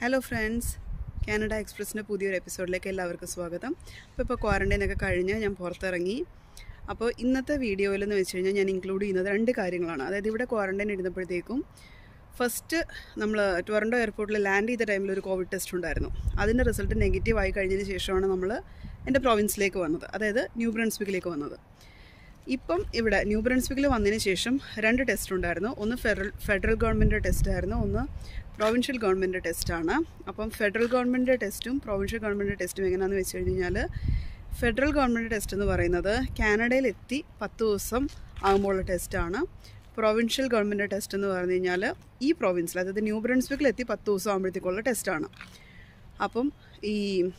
Hello friends Canada എക്സ്പ്രസിൻ്റെ പുതിയൊരു എപ്പിസോഡിലേക്ക് എല്ലാവർക്കും സ്വാഗതം അപ്പോൾ ഇപ്പോൾ ക്വാറൻറ്റൈനൊക്കെ കഴിഞ്ഞ് ഞാൻ പുറത്തിറങ്ങി അപ്പോൾ ഇന്നത്തെ വീഡിയോയിലെന്ന് വെച്ച് കഴിഞ്ഞാൽ ഞാൻ ഇൻക്ലൂഡ് ചെയ്യുന്നത് രണ്ട് കാര്യങ്ങളാണ് അതായത് ഇവിടെ ക്വാറൻറ്റൈൻ ഇരുന്നപ്പോഴത്തേക്കും ഫസ്റ്റ് നമ്മൾ ടൊറൻറ്റോ എയർപോർട്ടിൽ ലാൻഡ് ചെയ്ത ടൈമിൽ ഒരു കോവിഡ് ടെസ്റ്റ് ഉണ്ടായിരുന്നു അതിൻ്റെ റിസൾട്ട് നെഗറ്റീവ് ആയി കഴിഞ്ഞതിന് ശേഷമാണ് നമ്മൾ എൻ്റെ പ്രൊവിൻസിലേക്ക് വന്നത് അതായത് ന്യൂ ബ്രൺസ്ബിക്കിലേക്ക് വന്നത് ഇപ്പം ഇവിടെ ന്യൂ ബ്രൺസ്ബിക്കിൽ വന്നതിന് ശേഷം രണ്ട് ടെസ്റ്റ് ഉണ്ടായിരുന്നു ഒന്ന് ഫെഡറൽ ഫെഡറൽ ഗവൺമെൻറ് ടെസ്റ്റ് ആയിരുന്നു ഒന്ന് പ്രൊവിൻഷ്യൽ ഗവൺമെൻറ് ടെസ്റ്റാണ് അപ്പം ഫെഡറൽ ഗവൺമെൻറ് ടെസ്റ്റും പ്രൊവിൻഷ്യൽ ഗവൺമെൻറ് ടെസ്റ്റും എങ്ങനെയാണെന്ന് വെച്ച് കഴിഞ്ഞാൽ ഫെഡറൽ ഗവൺമെൻറ് ടെസ്റ്റ് എന്ന് പറയുന്നത് കാനഡയിൽ എത്തി പത്ത് ദിവസം ആകുമ്പോഴുള്ള ടെസ്റ്റാണ് പ്രൊവിൻഷ്യൽ ഗവൺമെൻറ് ടെസ്റ്റ് എന്ന് പറഞ്ഞു കഴിഞ്ഞാൽ ഈ പ്രൊവിൻസിൽ അതായത് ന്യൂ ബ്രൺസ്ബിക്കിൽ എത്തി പത്ത് ദിവസം ആകുമ്പോഴത്തേക്കുള്ള ടെസ്റ്റാണ് അപ്പം ഈ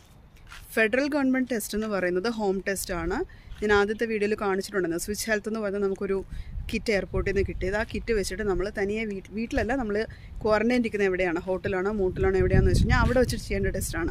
ഫെഡറൽ ഗവൺമെൻറ് ടെസ്റ്റ് എന്ന് പറയുന്നത് ഹോം ടെസ്റ്റാണ് ഞാൻ ആദ്യത്തെ വീഡിയോയിൽ കാണിച്ചിട്ടുണ്ടായിരുന്നു സ്വിച്ച് ഹെൽത്ത് എന്ന് പറയുന്നത് നമുക്കൊരു കിറ്റ് എയർപോർട്ടിൽ നിന്ന് കിട്ടിയത് ആ കിറ്റ് വെച്ചിട്ട് നമ്മൾ തനിയെ വീട്ടിൽ വീട്ടിലല്ല നമ്മൾ ക്വാറൻറ്റൈൻ ഇരിക്കുന്നത് എവിടെയാണ് ഹോട്ടലാണോ മൂട്ടിലാണോ എവിടെയാണെന്ന് വെച്ച് കഴിഞ്ഞാൽ അവിടെ വെച്ചിട്ട് ചെയ്യേണ്ട ടെസ്റ്റാണ്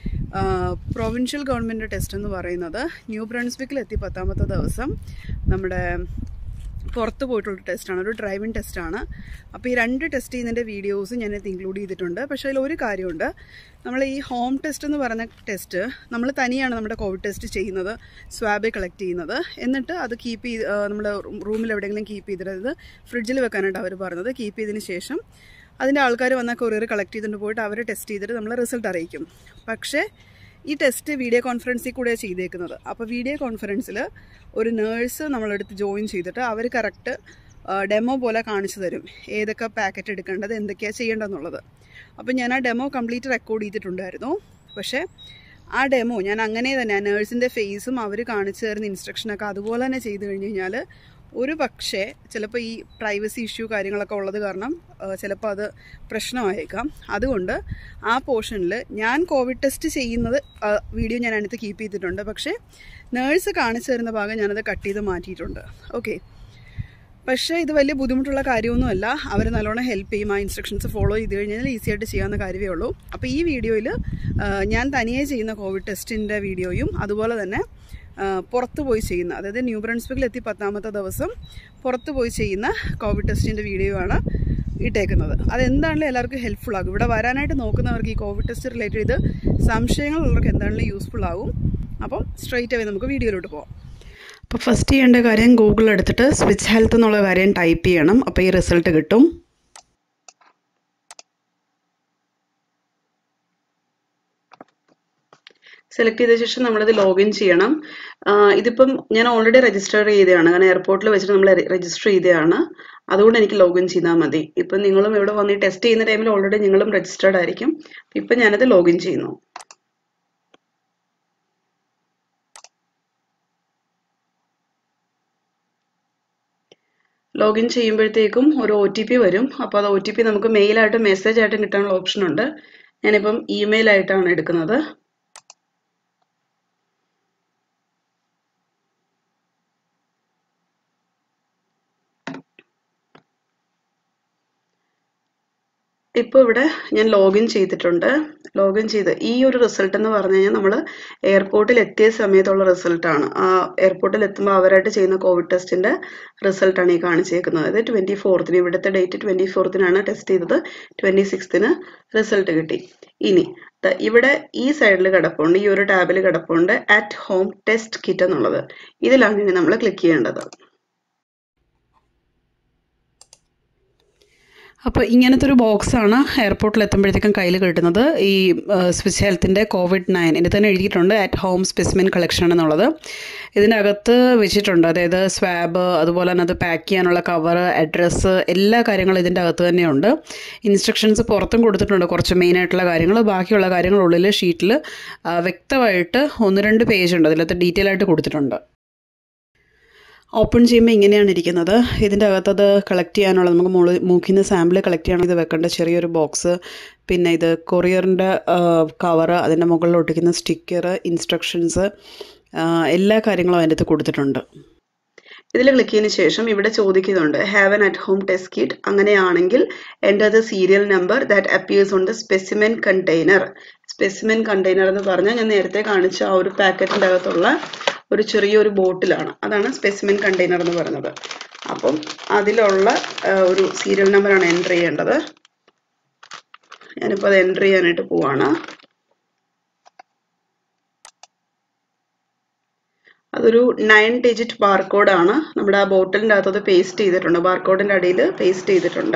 പ്രൊവിൻഷ്യൽ ഗവൺമെൻറ് ടെസ്റ്റ് എന്ന് പറയുന്നത് ന്യൂ ബ്രൺസ്ബിക്കിൽ എത്തി പത്താമത്തെ ദിവസം നമ്മുടെ പുറത്ത് പോയിട്ടുള്ള ടെസ്റ്റാണ് ഒരു ഡ്രൈവിംഗ് ടെസ്റ്റാണ് അപ്പോൾ ഈ രണ്ട് ടെസ്റ്റ് ചെയ്യുന്നതിൻ്റെ വീഡിയോസ് ഞാനത് ഇൻക്ലൂഡ് ചെയ്തിട്ടുണ്ട് പക്ഷേ അതിൽ ഒരു കാര്യമുണ്ട് നമ്മൾ ഈ ഹോം ടെസ്റ്റ് എന്ന് പറയുന്ന ടെസ്റ്റ് നമ്മൾ തനിയാണ് നമ്മുടെ കോവിഡ് ടെസ്റ്റ് ചെയ്യുന്നത് സ്വാബ് കളക്ട് ചെയ്യുന്നത് എന്നിട്ട് അത് കീപ്പ് ചെയ്ത് നമ്മൾ റൂമിൽ എവിടെയെങ്കിലും കീപ്പ് ചെയ്തിട്ട് അത് ഫ്രിഡ്ജിൽ വെക്കാനായിട്ട് അവർ പറഞ്ഞത് കീപ്പ് ചെയ്തതിന് ശേഷം അതിൻ്റെ ആൾക്കാർ വന്ന കൊറിയർ കളക്ട് ചെയ്തിട്ട് പോയിട്ട് അവർ ടെസ്റ്റ് ചെയ്തിട്ട് നമ്മൾ റിസൾട്ട് അറിയിക്കും പക്ഷേ ഈ ടെസ്റ്റ് വീഡിയോ കോൺഫറൻസിൽ കൂടെ ചെയ്തേക്കുന്നത് അപ്പോൾ വീഡിയോ കോൺഫറൻസിൽ ഒരു നേഴ്സ് നമ്മളെടുത്ത് ജോയിൻ ചെയ്തിട്ട് അവർ കറക്റ്റ് ഡെമോ പോലെ കാണിച്ചു തരും ഏതൊക്കെ പാക്കറ്റ് എടുക്കേണ്ടത് എന്തൊക്കെയാണ് ചെയ്യേണ്ടതെന്നുള്ളത് അപ്പോൾ ഞാൻ ആ ഡെമോ കംപ്ലീറ്റ് റെക്കോർഡ് ചെയ്തിട്ടുണ്ടായിരുന്നു പക്ഷേ ആ ഡെമോ ഞാൻ അങ്ങനെ തന്നെ ആ നേഴ്സിൻ്റെ ഫേസും അവർ കാണിച്ചു തരുന്ന ഇൻസ്ട്രക്ഷനൊക്കെ അതുപോലെ തന്നെ ചെയ്ത് കഴിഞ്ഞ് കഴിഞ്ഞാൽ ഒരു പക്ഷേ ചിലപ്പോൾ ഈ പ്രൈവസി ഇഷ്യൂ കാര്യങ്ങളൊക്കെ ഉള്ളത് കാരണം ചിലപ്പോൾ അത് പ്രശ്നമായേക്കാം അതുകൊണ്ട് ആ പോർഷനിൽ ഞാൻ കോവിഡ് ടെസ്റ്റ് ചെയ്യുന്നത് വീഡിയോ ഞാൻ അതിനകത്ത് കീപ്പ് ചെയ്തിട്ടുണ്ട് പക്ഷേ നേഴ്സ് കാണിച്ചു തരുന്ന ഭാഗം ഞാനത് കട്ട് ചെയ്ത് മാറ്റിയിട്ടുണ്ട് ഓക്കെ പക്ഷേ ഇത് വലിയ ബുദ്ധിമുട്ടുള്ള കാര്യമൊന്നുമല്ല അവർ നല്ലോണം ഹെൽപ്പ് ചെയ്യും ആ ഇൻസ്ട്രക്ഷൻസ് ഫോളോ ചെയ്ത് കഴിഞ്ഞാൽ ഈസി ആയിട്ട് ചെയ്യാവുന്ന കാര്യമേ ഉള്ളൂ അപ്പോൾ ഈ വീഡിയോയിൽ ഞാൻ തനിയെ ചെയ്യുന്ന കോവിഡ് ടെസ്റ്റിൻ്റെ വീഡിയോയും അതുപോലെ തന്നെ പുറത്ത് പോയി ചെയ്യുന്ന അതായത് ന്യൂ ബ്രൺസ്ബിക്കിൽ എത്തി പത്താമത്തെ ദിവസം പുറത്ത് പോയി ചെയ്യുന്ന കോവിഡ് ടെസ്റ്റിൻ്റെ വീഡിയോ ആണ് ഇട്ടേക്കുന്നത് അതെന്താണെങ്കിലും എല്ലാവർക്കും ഹെൽപ്ഫുൾ ആകും ഇവിടെ വരാനായിട്ട് നോക്കുന്നവർക്ക് ഈ കോവിഡ് ടെസ്റ്റ് റിലേറ്റഡ് ചെയ്ത് സംശയങ്ങളുള്ളവർക്ക് എന്താണെങ്കിലും യൂസ്ഫുൾ ആകും അപ്പം സ്ട്രൈറ്റ് ആയി നമുക്ക് വീഡിയോയിലോട്ട് പോകാം അപ്പോൾ ഫസ്റ്റ് ചെയ്യേണ്ട കാര്യം ഗൂഗിൾ എടുത്തിട്ട് സ്വിച്ച് ഹെൽത്ത് എന്നുള്ള കാര്യം ടൈപ്പ് ചെയ്യണം അപ്പോൾ ഈ റിസൾട്ട് കിട്ടും സെലക്ട് ചെയ്ത ശേഷം നമ്മളത് ലോഗിൻ ചെയ്യണം ഇതിപ്പം ഞാൻ ഓൾറെഡി രജിസ്റ്റർ ചെയ്തതാണ് കാരണം എയർപോർട്ടിൽ വെച്ചിട്ട് നമ്മൾ രജിസ്റ്റർ ചെയ്തതാണ് അതുകൊണ്ട് എനിക്ക് ലോഗിൻ ചെയ്താൽ മതി ഇപ്പം നിങ്ങളും ഇവിടെ വന്ന് ടെസ്റ്റ് ചെയ്യുന്ന ടൈമിൽ ഓൾറെഡി നിങ്ങളും രജിസ്റ്റേർഡ് ആയിരിക്കും ഇപ്പം ഞാനത് ലോഗിൻ ചെയ്യുന്നു ലോഗിൻ ചെയ്യുമ്പോഴത്തേക്കും ഒരു ഒ ടി പി വരും അപ്പോൾ അത് ഒ ടി പി നമുക്ക് മെയിലായിട്ടും മെസ്സേജ് ആയിട്ടും കിട്ടാനുള്ള ഓപ്ഷൻ ഉണ്ട് ഞാനിപ്പം ഇമെയിൽ ആയിട്ടാണ് എടുക്കുന്നത് ഇപ്പോൾ ഇവിടെ ഞാൻ ലോഗിൻ ചെയ്തിട്ടുണ്ട് ലോഗിൻ ചെയ്ത് ഈ ഒരു റിസൾട്ട് എന്ന് പറഞ്ഞു കഴിഞ്ഞാൽ നമ്മൾ എയർപോർട്ടിൽ എത്തിയ സമയത്തുള്ള റിസൾട്ടാണ് ആ എയർപോർട്ടിൽ എത്തുമ്പോൾ അവരായിട്ട് ചെയ്യുന്ന കോവിഡ് ടെസ്റ്റിൻ്റെ റിസൾട്ടാണ് ഈ കാണിച്ചേക്കുന്നത് അത് ട്വൻറ്റി ഫോർത്തിന് ഇവിടുത്തെ ഡേറ്റ് ട്വൻറ്റി ഫോർത്തിനാണ് ടെസ്റ്റ് ചെയ്തത് ട്വൻറ്റി സിക്സ്തിന് റിസൾട്ട് കിട്ടി ഇനി ഇവിടെ ഈ സൈഡിൽ കിടപ്പുണ്ട് ഈ ഒരു ടാബിൽ കിടപ്പുണ്ട് അറ്റ് ഹോം ടെസ്റ്റ് കിറ്റ് എന്നുള്ളത് ഇതിലാണ് ഇനി നമ്മൾ ക്ലിക്ക് ചെയ്യേണ്ടത് അപ്പോൾ ഇങ്ങനത്തെ ഒരു ബോക്സാണ് എയർപോർട്ടിൽ എത്തുമ്പോഴത്തേക്കും കയ്യിൽ കിട്ടുന്നത് ഈ സ്വിസ് ഹെൽത്തിൻ്റെ കോവിഡ് നയൻ ഇതിൽ തന്നെ എഴുതിയിട്ടുണ്ട് അറ്റ് ഹോം സ്പെസിമെൻ കളക്ഷൻ എന്നുള്ളത് ഇതിനകത്ത് വെച്ചിട്ടുണ്ട് അതായത് സ്വാബ് അതുപോലെ തന്നെ അത് പാക്ക് ചെയ്യാനുള്ള കവർ അഡ്രസ്സ് എല്ലാ കാര്യങ്ങളും ഇതിൻ്റെ അകത്ത് തന്നെയുണ്ട് ഇൻസ്ട്രക്ഷൻസ് പുറത്തും കൊടുത്തിട്ടുണ്ട് കുറച്ച് മെയിനായിട്ടുള്ള കാര്യങ്ങൾ ബാക്കിയുള്ള കാര്യങ്ങൾ ഉള്ളിൽ ഷീറ്റിൽ വ്യക്തമായിട്ട് ഒന്ന് രണ്ട് പേജ് ഉണ്ട് അതിനകത്ത് ഡീറ്റെയിൽ ആയിട്ട് കൊടുത്തിട്ടുണ്ട് ഓപ്പൺ ചെയ്യുമ്പോൾ ഇങ്ങനെയാണ് ഇരിക്കുന്നത് ഇതിൻ്റെ അകത്തത് കളക്ട് ചെയ്യാനുള്ള നമുക്ക് മുകളിൽ മൂക്കിൽ നിന്ന് സാമ്പിൾ കളക്ട് ചെയ്യണം ഇത് വെക്കേണ്ട ചെറിയൊരു ബോക്സ് പിന്നെ ഇത് കൊറിയറിൻ്റെ കവറ് അതിൻ്റെ മുകളിൽ ഒട്ടിക്കുന്ന സ്റ്റിക്കർ ഇൻസ്ട്രക്ഷൻസ് എല്ലാ കാര്യങ്ങളും അതിൻ്റെ അകത്ത് കൊടുത്തിട്ടുണ്ട് ഇതിൽ ക്ലിക്ക് ചെയ്തതിന് ശേഷം ഇവിടെ ചോദിക്കുന്നുണ്ട് have an at home test kit അങ്ങനെയാണെങ്കിൽ എൻ്റെ അത് serial number that appears on the specimen container specimen container എന്ന് പറഞ്ഞാൽ ഞാൻ നേരത്തെ കാണിച്ച ആ ഒരു പാക്കറ്റിൻ്റെ അകത്തുള്ള ഒരു ചെറിയൊരു ബോട്ടിലാണ് അതാണ് സ്പെസിമെൻ കണ്ടെയ്നർ എന്ന് പറയുന്നത് അപ്പം അതിലുള്ള ഒരു സീരിയൽ നമ്പറാണ് എൻ്റർ ചെയ്യേണ്ടത് ഞാനിപ്പോൾ അത് എൻ്റർ ചെയ്യാനായിട്ട് പോവാണ് അതൊരു നയൻ ഡിജിറ്റ് ബാർകോഡാണ് നമ്മുടെ ആ ബോട്ടിലിൻ്റെ അകത്തത് പേസ്റ്റ് ചെയ്തിട്ടുണ്ട് ബാർകോഡിൻ്റെ അടിയിൽ പേസ്റ്റ് ചെയ്തിട്ടുണ്ട്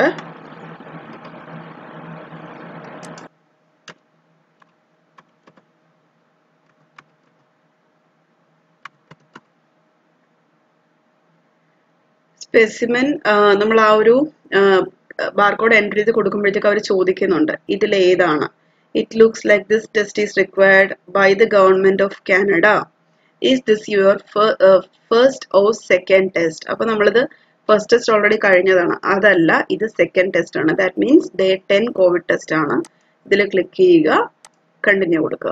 സ്പെസിമെൻ നമ്മൾ ആ ഒരു ബാർകോഡ് എൻട്രി ചെയ്ത് കൊടുക്കുമ്പോഴത്തേക്ക് അവർ ചോദിക്കുന്നുണ്ട് ഇതിൽ ഏതാണ് it looks like this test is required by the government of Canada is this your first or second test അപ്പൊ നമ്മളിത് ഫസ്റ്റ് ടെസ്റ്റ് ഓൾറെഡി കഴിഞ്ഞതാണ് അതല്ല ഇത് സെക്കൻഡ് ടെസ്റ്റ് ആണ് that means day ten Covid test ആണ് ഇതിൽ ക്ലിക്ക് ചെയ്യുക continue കൊടുക്കുക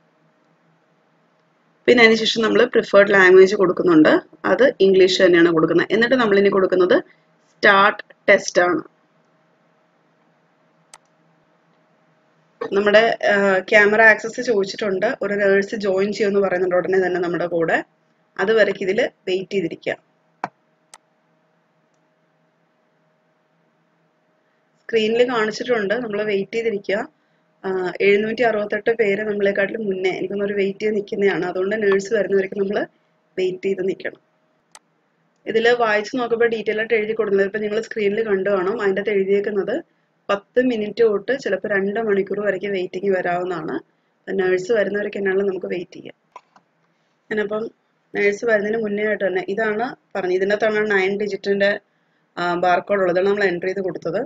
പിന്നെ അതിനുശേഷം നമ്മൾ പ്രിഫേർഡ് ലാംഗ്വേജ് കൊടുക്കുന്നുണ്ട് അത് ഇംഗ്ലീഷ് തന്നെയാണ് കൊടുക്കുന്നത് എന്നിട്ട് നമ്മൾ ഇനി കൊടുക്കുന്നത് സ്റ്റാർട്ട് ടെസ്റ്റ് ആണ് നമ്മുടെ ക്യാമറ ആക്സസ് ചോദിച്ചിട്ടുണ്ട് ഒരു നേഴ്സ് ജോയിൻ ചെയ്യുമെന്ന് പറയുന്നുണ്ട് ഉടനെ തന്നെ നമ്മുടെ കൂടെ അതുവരയ്ക്ക് ഇതിൽ വെയിറ്റ് ചെയ്തിരിക്കുക സ്ക്രീനിൽ കാണിച്ചിട്ടുണ്ട് നമ്മൾ വെയിറ്റ് ചെയ്തിരിക്കുക എഴുന്നൂറ്റി അറുപത്തെട്ട് പേര് നമ്മളെക്കാട്ടിലും മുന്നേ എനിക്കൊന്ന് ഒരു വെയിറ്റ് ചെയ്ത് നിൽക്കുന്നതാണ് അതുകൊണ്ട് നേഴ്സ് വരുന്നവരേക്ക് നമ്മൾ വെയിറ്റ് ചെയ്ത് നിൽക്കണം ഇതിൽ വായിച്ച് നോക്കുമ്പോൾ ഡീറ്റെയിൽ ആയിട്ട് എഴുതി കൊടുക്കുന്നത് ഇപ്പം നിങ്ങൾ സ്ക്രീനിൽ കണ്ടു കാണും അതിൻ്റെ അകത്ത് എഴുതിയേക്കുന്നത് പത്ത് മിനിറ്റ് തൊട്ട് ചിലപ്പോൾ രണ്ട് മണിക്കൂർ വരയ്ക്ക് വെയിറ്റിംഗ് വരാവുന്നതാണ് നേഴ്സ് വരുന്നവരൊക്കെ എന്നാലും നമുക്ക് വെയിറ്റ് ചെയ്യാം ഞാനപ്പം നേഴ്സ് വരുന്നതിന് മുന്നേ ആയിട്ട് തന്നെ ഇതാണ് പറഞ്ഞത് ഇതിനകത്താണ് നയൻ ഡിജിറ്റിൻ്റെ ബാർകോഡ് ഉള്ളത് നമ്മൾ എൻ്റർ ചെയ്ത് കൊടുത്തത്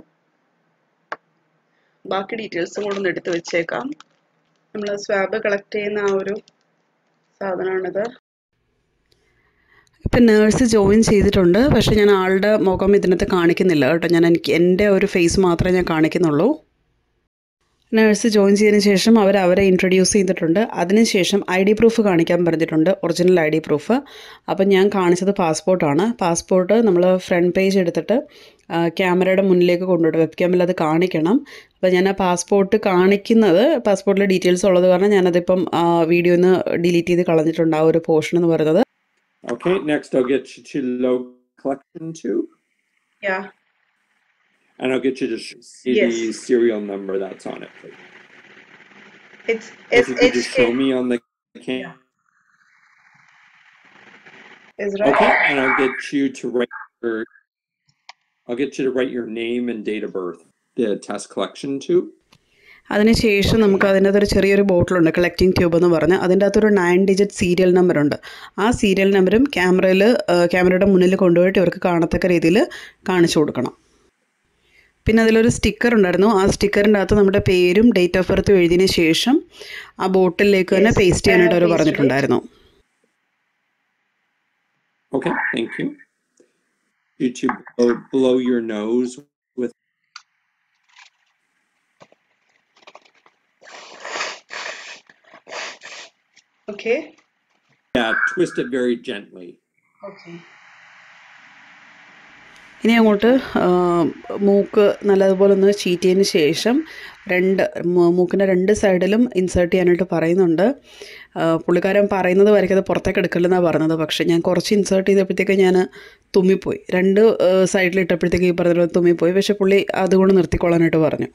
ബാക്കി ഡീറ്റെയിൽസും കൂടെ ഒന്ന് എടുത്ത് വെച്ചേക്കാം നമ്മൾ സ്വാബ് കളക്ട് ചെയ്യുന്ന ആ ഒരു സാധനമാണിത് ഇപ്പം നേഴ്സ് ജോയിൻ ചെയ്തിട്ടുണ്ട് പക്ഷേ ഞാൻ ആളുടെ മുഖം ഇതിനകത്ത് കാണിക്കുന്നില്ല കേട്ടോ ഞാൻ എനിക്ക് എൻ്റെ ഒരു ഫേസ് മാത്രമേ ഞാൻ കാണിക്കുന്നുള്ളൂ നേഴ്സ് ജോയിൻ ചെയ്തതിന് ശേഷം അവർ അവരെ ഇൻട്രൊഡ്യൂസ് ചെയ്തിട്ടുണ്ട് അതിനുശേഷം ഐ ഡി പ്രൂഫ് കാണിക്കാൻ പറഞ്ഞിട്ടുണ്ട് ഒറിജിനൽ ഐ ഡി പ്രൂഫ് അപ്പം ഞാൻ കാണിച്ചത് പാസ്പോർട്ടാണ് പാസ്പോർട്ട് നമ്മൾ ഫ്രണ്ട് പേജ് എടുത്തിട്ട് ക്യാമറയുടെ മുന്നിലേക്ക് കൊണ്ടുപോയിട്ട് വെബ് ക്യാമിൽ അത് കാണിക്കണം അപ്പോൾ ഞാൻ ആ പാസ്പോർട്ട് കാണിക്കുന്നത് പാസ്പോർട്ടിലെ ഡീറ്റെയിൽസ് ഉള്ളത് കാരണം ഞാനതിപ്പം വീഡിയോ ഒന്ന് ഡിലീറ്റ് ചെയ്ത് കളഞ്ഞിട്ടുണ്ട് ആ ഒരു പോർഷൻ എന്ന് പറയുന്നത് Okay, next I'll get you to low collection tube, Yeah. and I'll get you to sh- see Yes. the serial number that's on it. Please. It's If you could just show me on the cam. Yeah. Is right. Okay, and I'll get you to write your. I'll get you to write your name and date of birth. The test collection tube. അതിനുശേഷം നമുക്ക് അതിൻ്റെ അകത്തൊരു ചെറിയൊരു ബോട്ടിലുണ്ട് collecting tube എന്ന് പറഞ്ഞ് അതിൻ്റെ അകത്തൊരു nine digit serial number ഉണ്ട് ആ സീരിയൽ നമ്പറും ക്യാമറയിൽ ക്യാമറയുടെ മുന്നിൽ കൊണ്ടുപോയിട്ട് ഇവർക്ക് കാണത്തക്ക രീതിയിൽ കാണിച്ചു കൊടുക്കണം പിന്നെ അതിലൊരു സ്റ്റിക്കർ ഉണ്ടായിരുന്നു ആ സ്റ്റിക്കറിൻ്റെ അകത്ത് നമ്മുടെ പേരും ഡേറ്റ് ഓഫ് ബർത്തും എഴുതിയതിന് ശേഷം ആ ബോട്ടിലേക്ക് തന്നെ പേസ്റ്റ് ചെയ്യാനായിട്ട് അവർ പറഞ്ഞിട്ടുണ്ടായിരുന്നു Okay, thank you. You to blow, blow your nose with. Okay Yeah, twist it very gently. Okay ഇനി അങ്ങോട്ട് ആ, മൂക്ക് നല്ലതുപോലെ ഒന്ന് ചീറ്റ് ചെയ്തതിന് ശേഷം രണ്ട് മൂ- മൂക്കിൻ്റെ രണ്ട് സൈഡിലും ഇൻസേർട്ട് ചെയ്യാനായിട്ട് പറയുന്നുണ്ട് ആ, പുള്ളിക്കാരൻ പറയുന്നത് വരയ്ക്ക് അത് പുറത്തേക്ക് എടുക്കില്ലെന്നാണ് പറഞ്ഞത് പക്ഷേ ഞാൻ കുറച്ച് ഇൻസേർട്ട് ചെയ്തപ്പോഴത്തേക്ക് ഞാൻ തുമ്മിപ്പോയി രണ്ട് സൈഡിൽ ഇട്ടപ്പോഴത്തേക്ക് ഈ പറഞ്ഞ പോലെ തുമ്മിപ്പോയി പക്ഷേ പുള്ളി അതുകൊണ്ട് നിർത്തിക്കൊള്ളാനായിട്ട് പറഞ്ഞു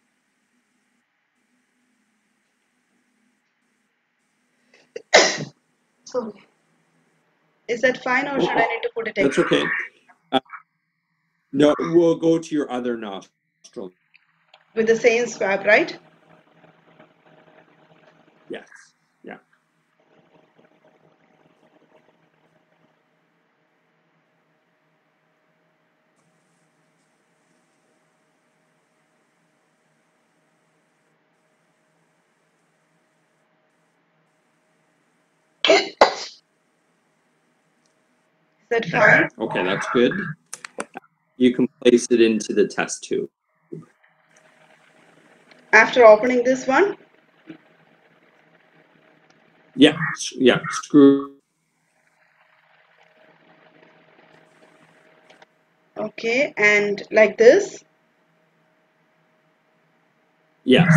Sorry. Is that fine or should I need to put it That's okay. Uh, no, we'll go to your other nostril. with the same swab, right? Yes. Yeah. Is that fine? Okay, that's good. You can place it into the test tube. After opening this one, Yeah, s- yeah. Screw. okay, and like this, Yes,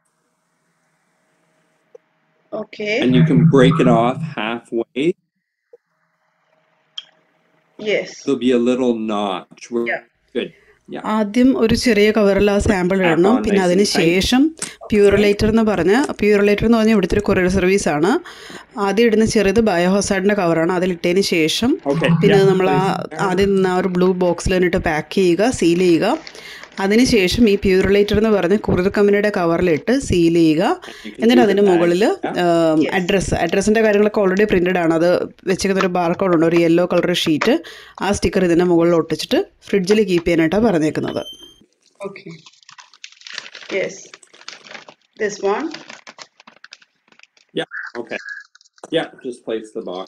okay, and you can break it off halfway. yes, There'll be a little notch. Where, Yeah. Good. Yeah. ആദ്യം ഒരു ചെറിയ കവറിൽ ആ sample Tap ഇടണം on പിന്നെ nice അതിന് and tight. ശേഷം പ്യൂറിലേറ്റർ എന്ന് പറഞ്ഞ് പ്യൂറിലേറ്റർ എന്ന് പറഞ്ഞാൽ ഇവിടുത്തെ ഒരു കൊറിയർ സർവീസ് ആണ് ആദ്യം ഇടുന്ന ചെറുത് ബയോഹസാഡിൻ്റെ കവറാണ് അതിലിട്ടതിന് ശേഷം Okay. പിന്നെ yeah, നമ്മൾ ആ please. ആദ്യം നിന്ന് ആ ഒരു ബ്ലൂ ബോക്സിൽ തന്നിട്ട് പാക്ക് ചെയ്യുക സീൽ ചെയ്യുക അതിനുശേഷം ഈ പ്യൂറിലേറ്റർ എന്ന് പറഞ്ഞ് കുറിർ കമ്പനിയുടെ കവറിലിട്ട് സീൽ ചെയ്യുക You can എന്നിട്ട് do അതിന് the bags. മുകളിൽ Yeah. അഡ്രസ്സ് അഡ്രസ്സിൻ്റെ കാര്യങ്ങളൊക്കെ ഓൾറെഡി പ്രിൻറ്റഡ് ആണ് അത് വെച്ചിരിക്കുന്ന ഒരു ബാർകോഡ് ഉണ്ട് ഒരു യെല്ലോ കളർ ഷീറ്റ് ആ സ്റ്റിക്കർ ഇതിൻ്റെ മുകളിൽ ഒട്ടിച്ചിട്ട് ഫ്രിഡ്ജിൽ കീപ്പ് ചെയ്യാനായിട്ടാണ് പറഞ്ഞേക്കുന്നത് okay yes this one Yeah. Okay. Yeah. Just place the box.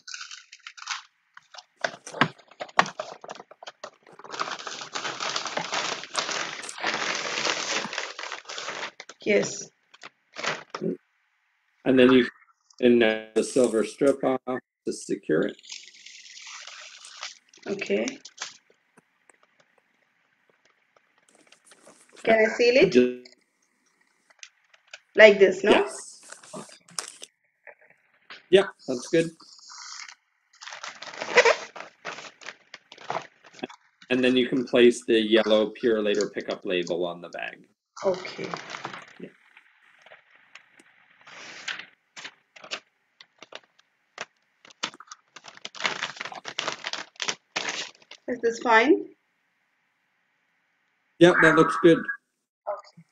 Yes And then you and uh, the silver strip off to secure it. Okay Can I seal it Just, like this, no? Yes. Yeah, that's good. And then you can place the yellow Purelator pickup label on the bag. Okay. Yeah. Is this fine? Yeah, that looks good. Okay.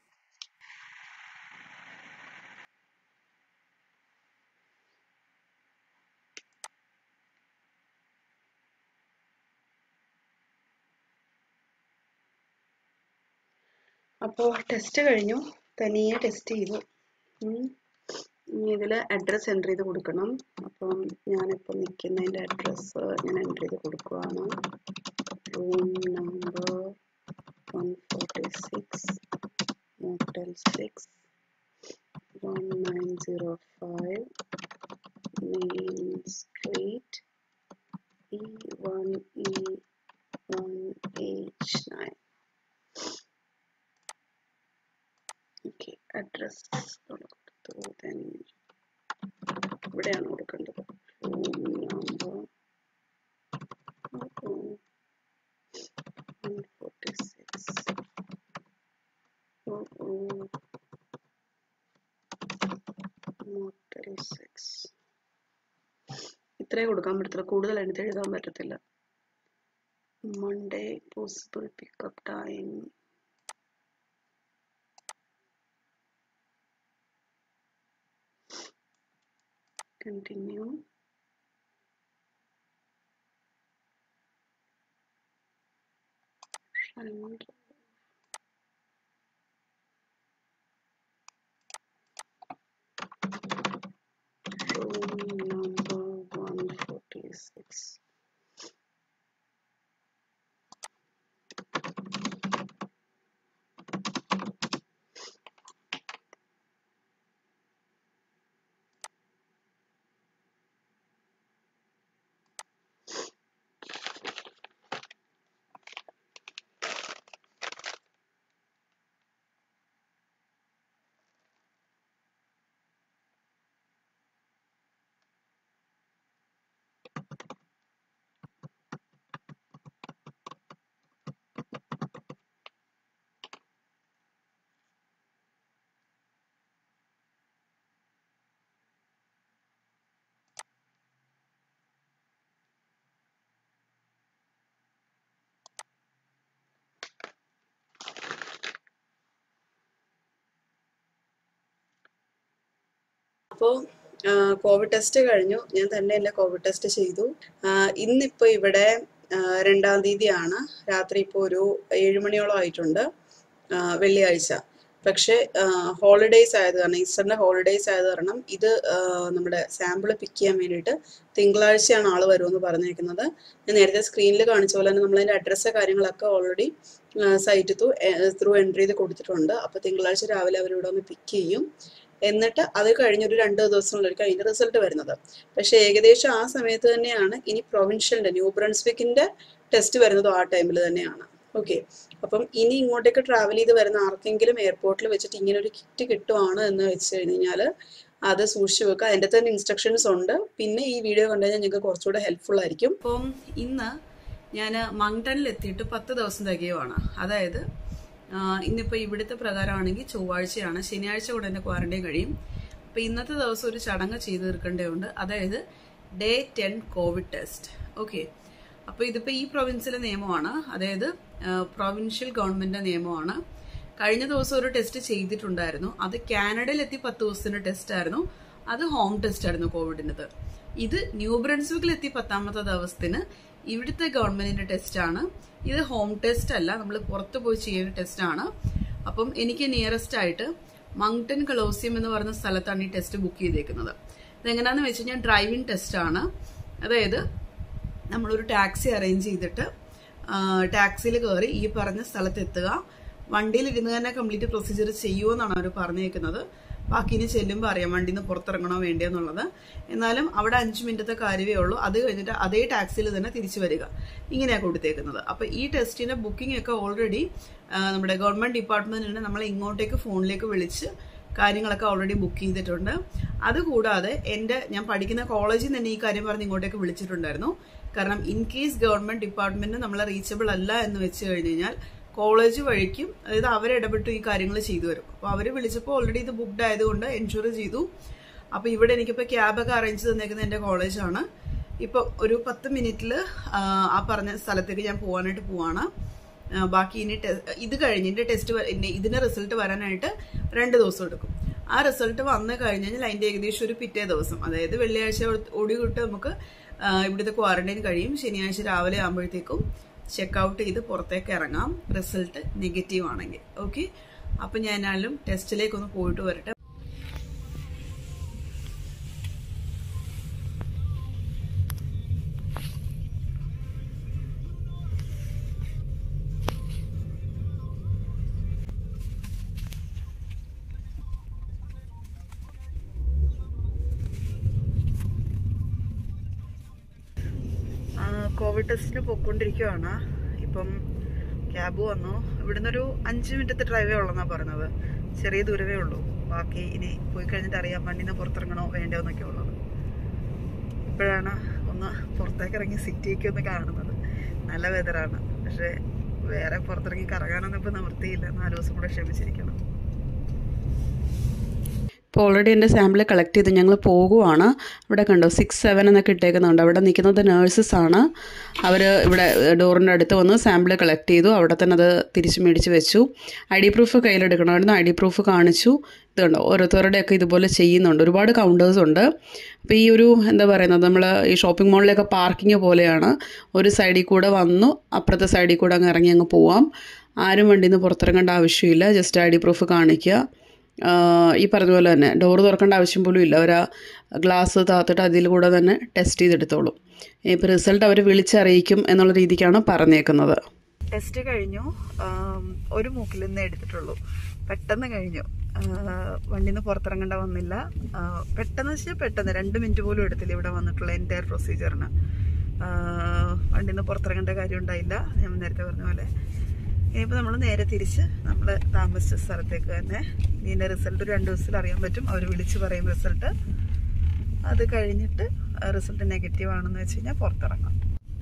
അപ്പോൾ test കഴിഞ്ഞു തനിയെ test ചെയ്തു ഉം. ഇനി ഇതിൽ address enter ചെയ്ത് കൊടുക്കണം അപ്പം ഞാനിപ്പോൾ നിൽക്കുന്നതിൻ്റെ അഡ്രസ്സ് ഞാൻ എൻ്റർ ചെയ്ത് കൊടുക്കുവാണ് room number one forty six motel six one nine zero five main street E one E one H nine okay address കൊടുത്തു then ഇവിടെയാണ് കൊടുക്കേണ്ടത് room number one forty six motel six ഇത്രേ കൊടുക്കാൻ പറ്റത്തില്ല കൂടുതൽ എനിക്ക് എഴുതാൻ പറ്റത്തില്ല Monday possible pickup time continue and room number 146 അപ്പോൾ കോവിഡ് ടെസ്റ്റ് കഴിഞ്ഞു ഞാൻ തന്നെ എൻ്റെ കോവിഡ് ടെസ്റ്റ് ചെയ്തു ഇന്നിപ്പോൾ ഇവിടെ ആ, രണ്ടാം തീയതിയാണ് രാത്രി ഇപ്പോൾ ഒരു ഏഴ് മണിയോളം ആയിട്ടുണ്ട് ആ, വെള്ളിയാഴ്ച പക്ഷേ ഹോളിഡേയ്സ് ആയത് കാരണം ഈസ്റ്ററിൻ്റെ ഹോളിഡേയ്സ് ആയത് കാരണം ഇത് ആ, നമ്മുടെ സാമ്പിൾ പിക്ക് ചെയ്യാൻ വേണ്ടിയിട്ട് തിങ്കളാഴ്ചയാണ് ആൾ വരുമെന്ന് പറഞ്ഞേക്കുന്നത് ഞാൻ നേരത്തെ സ്ക്രീനിൽ കാണിച്ച പോലെ തന്നെ നമ്മളതിൻ്റെ അഡ്രസ്സ് കാര്യങ്ങളൊക്കെ already site through through entry ചെയ്ത് കൊടുത്തിട്ടുണ്ട് അപ്പോൾ തിങ്കളാഴ്ച രാവിലെ അവരിവിടെ ഒന്ന് പിക്ക് ചെയ്യും എന്നിട്ട് അത് കഴിഞ്ഞൊരു രണ്ട് ദിവസങ്ങളിലായിരിക്കും അതിൻ്റെ റിസൾട്ട് വരുന്നത് പക്ഷേ ഏകദേശം ആ സമയത്ത് തന്നെയാണ് ഇനി പ്രൊവിൻഷ്യലിൻ്റെ ന്യൂ ബ്രൺസ്വിക്കിൻ്റെ ടെസ്റ്റ് വരുന്നതും ആ ടൈമിൽ തന്നെയാണ് ഓക്കെ അപ്പം ഇനി ഇങ്ങോട്ടേക്ക് ട്രാവൽ ചെയ്ത് വരുന്ന ആർക്കെങ്കിലും എയർപോർട്ടിൽ വെച്ചിട്ട് ഇങ്ങനെ ഒരു കിറ്റ് കിട്ടുവാണ് എന്ന് വെച്ച് കഴിഞ്ഞാൽ അത് സൂക്ഷിച്ചു വെക്കുക അതിൻ്റെ തന്നെ ഇൻസ്ട്രക്ഷൻസ് ഉണ്ട് പിന്നെ ഈ വീഡിയോ കണ്ടു കഴിഞ്ഞാൽ നിങ്ങൾക്ക് കുറച്ചുകൂടെ ഹെൽപ്ഫുൾ ആയിരിക്കും അപ്പം ഇന്ന് ഞാൻ മങ്ടണിൽ എത്തിയിട്ട് പത്ത് ദിവസം തികയുവാണ് അതായത് ആ, ഇന്നിപ്പോ ഇവിടുത്തെ പ്രകാരമാണെങ്കിൽ ചൊവ്വാഴ്ചയാണ് ശനിയാഴ്ച കൂടെ എന്റെ ക്വാറന്റൈൻ കഴിയും അപ്പൊ ഇന്നത്തെ ദിവസം ഒരു ചടങ്ങ് ചെയ്തു തീർക്കേണ്ടതുണ്ട് അതായത് day ten Covid test okay അപ്പൊ ഇതിപ്പോ ഈ പ്രൊവിൻസിലെ നിയമമാണ് അതായത് പ്രൊവിൻഷ്യൽ ഗവൺമെന്റിന്റെ നിയമമാണ് കഴിഞ്ഞ ദിവസം ഒരു ടെസ്റ്റ് ചെയ്തിട്ടുണ്ടായിരുന്നു അത് കാനഡയിൽ എത്തി പത്ത് ദിവസത്തിന്റെ ടെസ്റ്റ് ആയിരുന്നു അത് ഹോം ടെസ്റ്റ് ആയിരുന്നു കോവിഡിൻ്റെത് ഇത് ന്യൂ ബ്രൺസ്വിക്കിൽ എത്തി പത്താമത്തെ ദിവസത്തിന് ഇവിടുത്തെ ഗവൺമെന്റിന്റെ ടെസ്റ്റ് ആണ് ഇത് ഹോം ടെസ്റ്റ് അല്ല നമ്മൾ പുറത്ത് പോയി ചെയ്യുന്ന ടെസ്റ്റ് ആണ് അപ്പം എനിക്ക് നിയറസ്റ്റ് ആയിട്ട് മങ്ടൺ കളോസിയം എന്ന് പറയുന്ന സ്ഥലത്താണ് ഈ ടെസ്റ്റ് ബുക്ക് ചെയ്തേക്കുന്നത് ഇതെങ്ങനെയാന്ന് വെച്ച് കഴിഞ്ഞാൽ ഡ്രൈവിംഗ് ടെസ്റ്റ് ആണ് അതായത് നമ്മളൊരു ടാക്സി അറേഞ്ച് ചെയ്തിട്ട് ടാക്സിയിൽ കയറി ഈ പറഞ്ഞ സ്ഥലത്ത് എത്തുക വണ്ടിയിൽ ഇരുന്ന് തന്നെ കംപ്ലീറ്റ് പ്രൊസീജിയർ ചെയ്യുമെന്നാണ് അവർ പറഞ്ഞേക്കുന്നത് ബാക്കി ഇനി ചെല്ലുമ്പോൾ അറിയാം വണ്ടിയിൽ നിന്ന് പുറത്തിറങ്ങണോ വേണ്ടയോ എന്നുള്ളത് എന്നാലും അവിടെ അഞ്ച് മിനിറ്റത്തെ കാര്യമേ ഉള്ളൂ അത് കഴിഞ്ഞിട്ട് അതേ ടാക്സിയിൽ തന്നെ തിരിച്ചു വരിക ഇങ്ങനെയാണ് കൊടുത്തേക്കുന്നത് അപ്പോൾ ഈ ടെസ്റ്റിന്റെ ബുക്കിംഗ് ഒക്കെ ഓൾറെഡി നമ്മുടെ ഗവൺമെന്റ് ഡിപ്പാർട്ട്മെന്റിന് നമ്മളെ ഇങ്ങോട്ടേക്ക് ഫോണിലേക്ക് വിളിച്ച് കാര്യങ്ങളൊക്കെ ഓൾറെഡി ബുക്ക് ചെയ്തിട്ടുണ്ട് അതുകൂടാതെ എൻ്റെ ഞാൻ പഠിക്കുന്ന കോളേജിൽ തന്നെ ഈ കാര്യം പറഞ്ഞ് ഇങ്ങോട്ടേക്ക് വിളിച്ചിട്ടുണ്ടായിരുന്നു കാരണം ഇൻ കേസ് ഗവൺമെന്റ് ഡിപ്പാർട്ട്മെന്റ് നമ്മളെ റീച്ചബിൾ അല്ല എന്ന് വെച്ച് കഴിഞ്ഞ് കഴിഞ്ഞാൽ കോളേജ് വഴിക്കും അതായത് അവരിടപെട്ട് ഈ കാര്യങ്ങൾ ചെയ്തു വരും അപ്പോൾ അവർ വിളിച്ചപ്പോൾ ഓൾറെഡി ഇത് ബുക്ക്ഡ് ആയതുകൊണ്ട് എൻഷുർ ചെയ്തു അപ്പോൾ ഇവിടെ എനിക്കിപ്പോൾ ക്യാബൊക്കെ അറേഞ്ച് തന്നേക്കുന്നത് എൻ്റെ കോളേജാണ് ഇപ്പോൾ ഒരു പത്ത് മിനിറ്റിൽ ആ പറഞ്ഞ സ്ഥലത്തേക്ക് ഞാൻ പോകാനായിട്ട് പോവാണ് ആ, ബാക്കി ഇനി ടെ- ഇത് കഴിഞ്ഞിട്ട് ടെസ്റ്റ് ഇതിന്റെ റിസൾട്ട് വരാനായിട്ട് രണ്ട് ദിവസം എടുക്കും ആ റിസൾട്ട് വന്നു കഴിഞ്ഞ് കഴിഞ്ഞാൽ അതിന്റെ ഏകദേശം ഒരു പിറ്റേ ദിവസം അതായത് വെള്ളിയാഴ്ച ഓടി വിട്ട് നമുക്ക് ആ, ഇവിടുത്തെ ക്വാറന്റൈൻ കഴിയും ശനിയാഴ്ച രാവിലെ ആകുമ്പോഴത്തേക്കും ചെക്ക് ഔട്ട് ചെയ്ത് പുറത്തേക്ക് ഇറങ്ങാം റിസൾട്ട് നെഗറ്റീവ് ആണെങ്കിൽ ഓക്കെ അപ്പം ഞാനാലും ടെസ്റ്റിലേക്ക് ഒന്ന് പോയിട്ട് വരട്ടെ ആ, കോവിഡ് ടെസ്റ്റിന് പോയിക്കൊണ്ടിരിക്കുവാണ് ഇപ്പം ക്യാബ് വന്നു ഇവിടുന്ന് ഒരു അഞ്ച് മിനിറ്റത്തെ ഡ്രൈവേ ഉള്ളെന്നാ പറഞ്ഞത് ചെറിയ ദൂരമേ ഉള്ളൂ ബാക്കി ഇനി പോയി കഴിഞ്ഞിട്ട് അറിയാം വണ്ടിന്ന് പുറത്തിറങ്ങണോ വേണ്ടോ എന്നൊക്കെ ഉള്ളത് ഇപ്പോഴാണ് ഒന്ന് പുറത്തേക്ക് ഇറങ്ങി സിറ്റിയൊക്കെ ഒന്ന് കാണുന്നത് നല്ല വെതറാണ് പക്ഷെ വേറെ പുറത്തിറങ്ങി കറങ്ങാനൊന്നും ഇപ്പം നിവൃത്തിയില്ല നാല് ദിവസം കൂടെ ക്ഷമിച്ചിരിക്കണം ഇപ്പോൾ ഓൾറെഡി എൻ്റെ സാമ്പിൾ കളക്ട് ചെയ്ത് ഞങ്ങൾ പോകുവാണ് ഇവിടെ കണ്ടോ സിക്സ് സെവൻ എന്നൊക്കെ ഇട്ടേക്കുന്നുണ്ട് അവിടെ നിൽക്കുന്നത് നേഴ്സസ് ആണ് അവർ ഇവിടെ ഡോറിൻ്റെ അടുത്ത് വന്ന് സാമ്പിൾ കളക്ട് ചെയ്തു അവിടെ തന്നെ അത് തിരിച്ച് മേടിച്ച് വെച്ചു ഐ ഡി പ്രൂഫ് കയ്യിലെടുക്കണമായിരുന്നു ഐ ഡി പ്രൂഫ് കാണിച്ചു ഇത് കണ്ടോ ഓരോരുത്തരുടെയൊക്കെ ഇതുപോലെ ചെയ്യുന്നുണ്ട് ഒരുപാട് കൗണ്ടേഴ്സ് ഉണ്ട് അപ്പോൾ ഈ ഒരു എന്താ പറയുന്നത് നമ്മൾ ഈ ഷോപ്പിംഗ് മാളിലൊക്കെ പാർക്കിംഗ് പോലെയാണ് ഒരു സൈഡിൽ കൂടെ വന്നു അപ്പുറത്തെ സൈഡിൽ കൂടെ അങ്ങ് ഇറങ്ങി അങ്ങ് പോവാം ആരും വണ്ടിയിൽ നിന്ന് പുറത്തിറങ്ങേണ്ട ആവശ്യമില്ല ജസ്റ്റ് ഐ ഡി പ്രൂഫ് കാണിക്കുക ആഹ് ഈ പറഞ്ഞ പോലെ തന്നെ ഡോർ തുറക്കേണ്ട ആവശ്യം പോലും ഇല്ല അവർ ഗ്ലാസ് താത്തിട്ട് അതിൽ കൂടെ തന്നെ ടെസ്റ്റ് ചെയ്തെടുത്തോളും ഇപ്പോൾ റിസൾട്ട് അവർ വിളിച്ചറിയിക്കും എന്നുള്ള രീതിക്കാണ് പറഞ്ഞേക്കുന്നത് ടെസ്റ്റ് കഴിഞ്ഞു ആം, ഒരു മൂക്കിൽ നിന്ന് എടുത്തിട്ടുള്ളൂ പെട്ടെന്ന് കഴിഞ്ഞു വണ്ടിയിൽ നിന്ന് പുറത്തിറങ്ങേണ്ട വന്നില്ല ആ, പെട്ടെന്ന് വെച്ചാൽ പെട്ടെന്ന് രണ്ട് മിനിറ്റ് പോലും എടുത്തില്ല ഇവിടെ വന്നിട്ടുള്ള എൻറ്റയർ പ്രൊസീജിയറിന് വണ്ടിയിൽ നിന്ന് പുറത്തിറങ്ങേണ്ട കാര്യം ഉണ്ടായില്ല ഞാൻ നേരത്തെ പറഞ്ഞ പോലെ ഇനിയിപ്പോൾ നമ്മൾ നേരെ തിരിച്ച് നമ്മൾ താമസിച്ച സ്ഥലത്തേക്ക് തന്നെ ഇതിൻ്റെ റിസൾട്ട് ഒരു രണ്ട് ദിവസത്തിൽ അറിയാൻ പറ്റും അവർ വിളിച്ച് പറയും റിസൾട്ട് അത് കഴിഞ്ഞിട്ട് റിസൾട്ട് നെഗറ്റീവ് ആണെന്ന് വെച്ച് കഴിഞ്ഞാൽ പുറത്തിറങ്ങാം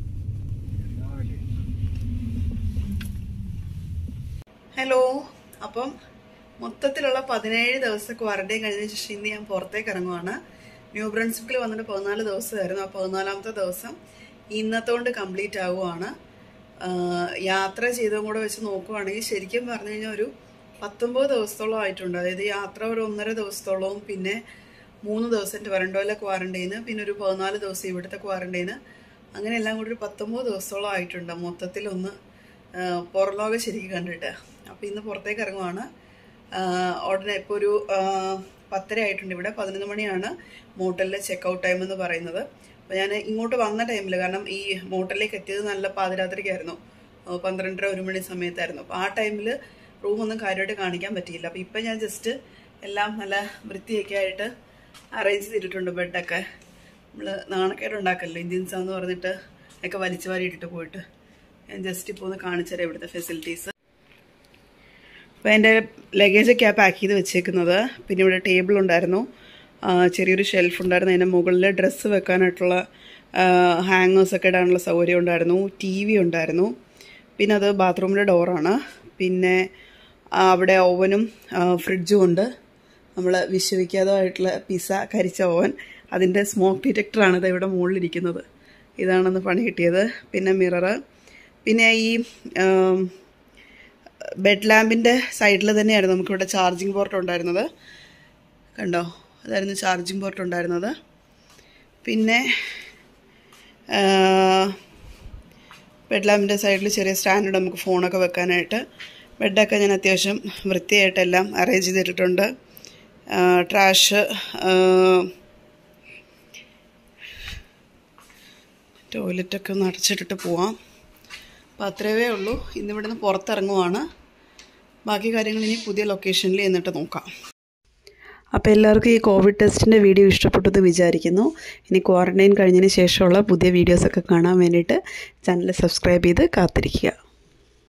ഹലോ അപ്പം മൊത്തത്തിലുള്ള പതിനേഴ് ദിവസത്തെ ക്വാറന്റൈൻ കഴിഞ്ഞ ശേഷം ഇന്ന് ഞാൻ പുറത്തേക്ക് ഇറങ്ങുവാണ് ന്യൂ ബ്രൺസിക്കിൽ വന്നിട്ട് പതിനാല് ദിവസമായിരുന്നു ആ പതിനാലാമത്തെ ദിവസം ഇന്നത്തോണ്ട് കംപ്ലീറ്റ് ആവുകയാണ് ആഹ് യാത്ര ചെയ്തതും കൂടെ വെച്ച് നോക്കുവാണെങ്കിൽ ശരിക്കും പറഞ്ഞു കഴിഞ്ഞാൽ ഒരു പത്തൊമ്പത് ദിവസത്തോളം ആയിട്ടുണ്ട് അതായത് യാത്ര ഒരു ഒന്നര ദിവസത്തോളവും പിന്നെ മൂന്ന് ദിവസം ടൊറൻഡോയിലെ ക്വാറന്റൈന് പിന്നെ ഒരു പതിനാല് ദിവസം ഇവിടുത്തെ ക്വാറന്റൈന് അങ്ങനെ എല്ലാം കൂടി ഒരു പത്തൊമ്പത് ദിവസത്തോളം ആയിട്ടുണ്ട് മൊത്തത്തിൽ ഒന്ന് ആഹ് പുറംലോകം ശരിക്കും കണ്ടിട്ട് അപ്പോൾ ഇന്ന് പുറത്തേക്ക് ഇറങ്ങുവാണ് ആഹ് ഉടനെ ഇപ്പോൾ ഒരു ആഹ് പത്തര ആയിട്ടുണ്ട് ഇവിടെ പതിനൊന്ന് മണിയാണ് മോട്ടലിലെ ചെക്ക് ഔട്ട് ടൈം എന്ന് പറയുന്നത് അപ്പോൾ ഞാൻ ഇങ്ങോട്ട് വന്ന ടൈമിൽ കാരണം ഈ മോട്ടലിലേക്ക് എത്തിയത് നല്ല പാതിരാത്രിക്കായിരുന്നു ആഹ് പന്ത്രണ്ടര ഒരു മണി സമയത്തായിരുന്നു അപ്പോൾ ആ ടൈമിൽ റൂമൊന്നും കാര്യമായിട്ട് കാണിക്കാൻ പറ്റിയില്ല അപ്പോൾ ഇപ്പം ഞാൻ ജസ്റ്റ് എല്ലാം നല്ല വൃത്തിയൊക്കെ ആയിട്ട് അറേഞ്ച് ചെയ്തിട്ടുണ്ട് ബെഡൊക്കെ നമ്മൾ നാണക്കേട് ഉണ്ടാക്കല്ലോ ഇന്ത്യൻസ് എന്ന് പറഞ്ഞിട്ട് ഒക്കെ വലിച്ചു വാരി ഇട്ടിട്ട് പോയിട്ട് ഞാൻ ജസ്റ്റ് ഇപ്പോൾ ഒന്ന് കാണിച്ചു തരാം ഇവിടുത്തെ ഫെസിലിറ്റീസ് അപ്പോൾ എൻ്റെ ലഗേജൊക്കെ ആ പാക്ക് ചെയ്ത് വെച്ചേക്കുന്നത് പിന്നെ ഇവിടെ ടേബിൾ ഉണ്ടായിരുന്നു ആ, ചെറിയൊരു ഷെൽഫ് ഉണ്ടായിരുന്നു അതിൻ്റെ മുകളിൽ ഡ്രസ്സ് വെക്കാനായിട്ടുള്ള ഹാങ്ങേഴ്സൊക്കെ ഇടാനുള്ള സൗകര്യം ഉണ്ടായിരുന്നു ടി വി ഉണ്ടായിരുന്നു പിന്നെ അത് ബാത്റൂമിൻ്റെ ഡോറാണ് പിന്നെ ആ, അവിടെ ഓവനും ഫ്രിഡ്ജും ഉണ്ട് നമ്മൾ വിശ്വവിഖ്യാതമായിട്ടുള്ള പിസ കരിച്ച ഓവൻ അതിൻ്റെ സ്മോക്ക് ഡിറ്റക്ടറാണ് ഇത് ഇവിടെ മുകളിലിരിക്കുന്നത് ഇതാണെന്ന് പണി കിട്ടിയത് പിന്നെ മിററ് പിന്നെ ഈ ആം, ബെഡ് ലാമ്പിൻ്റെ സൈഡിൽ തന്നെയായിരുന്നു നമുക്കിവിടെ ചാർജിങ് പോർട്ട് ഉണ്ടായിരുന്നത് കണ്ടോ അതായിരുന്നു ചാർജിങ് പോർട്ട് ഉണ്ടായിരുന്നത് പിന്നെ ബെഡ് ലാമ്പിൻ്റെ സൈഡിൽ ചെറിയ സ്റ്റാൻഡുണ്ട് നമുക്ക് ഫോണൊക്കെ വെക്കാനായിട്ട് ബെഡൊക്കെ ഞാൻ അത്യാവശ്യം വൃത്തിയായിട്ടെല്ലാം അറേഞ്ച് ചെയ്തിട്ടുണ്ട് ട്രാഷ് ടോയ്ലറ്റൊക്കെ ഒന്ന് അടച്ചിട്ടിട്ട് പോവാം അപ്പോൾ അത്രയേ ഉള്ളൂ ഇന്നിവിടെ നിന്ന് പുറത്തിറങ്ങുവാണ് ബാക്കി കാര്യങ്ങൾ ഇനി പുതിയ ലൊക്കേഷനിൽ എന്നിട്ട് നോക്കാം അപ്പോൾ എല്ലാവർക്കും ഈ കോവിഡ് ടെസ്റ്റിൻ്റെ വീഡിയോ ഇഷ്ടപ്പെട്ടെന്ന് വിചാരിക്കുന്നു ഇനി ക്വാറൻറ്റൈൻ കഴിഞ്ഞതിന് ശേഷമുള്ള പുതിയ വീഡിയോസൊക്കെ കാണാൻ വേണ്ടിയിട്ട് ചാനൽ സബ്സ്ക്രൈബ് ചെയ്ത് കാത്തിരിക്കുക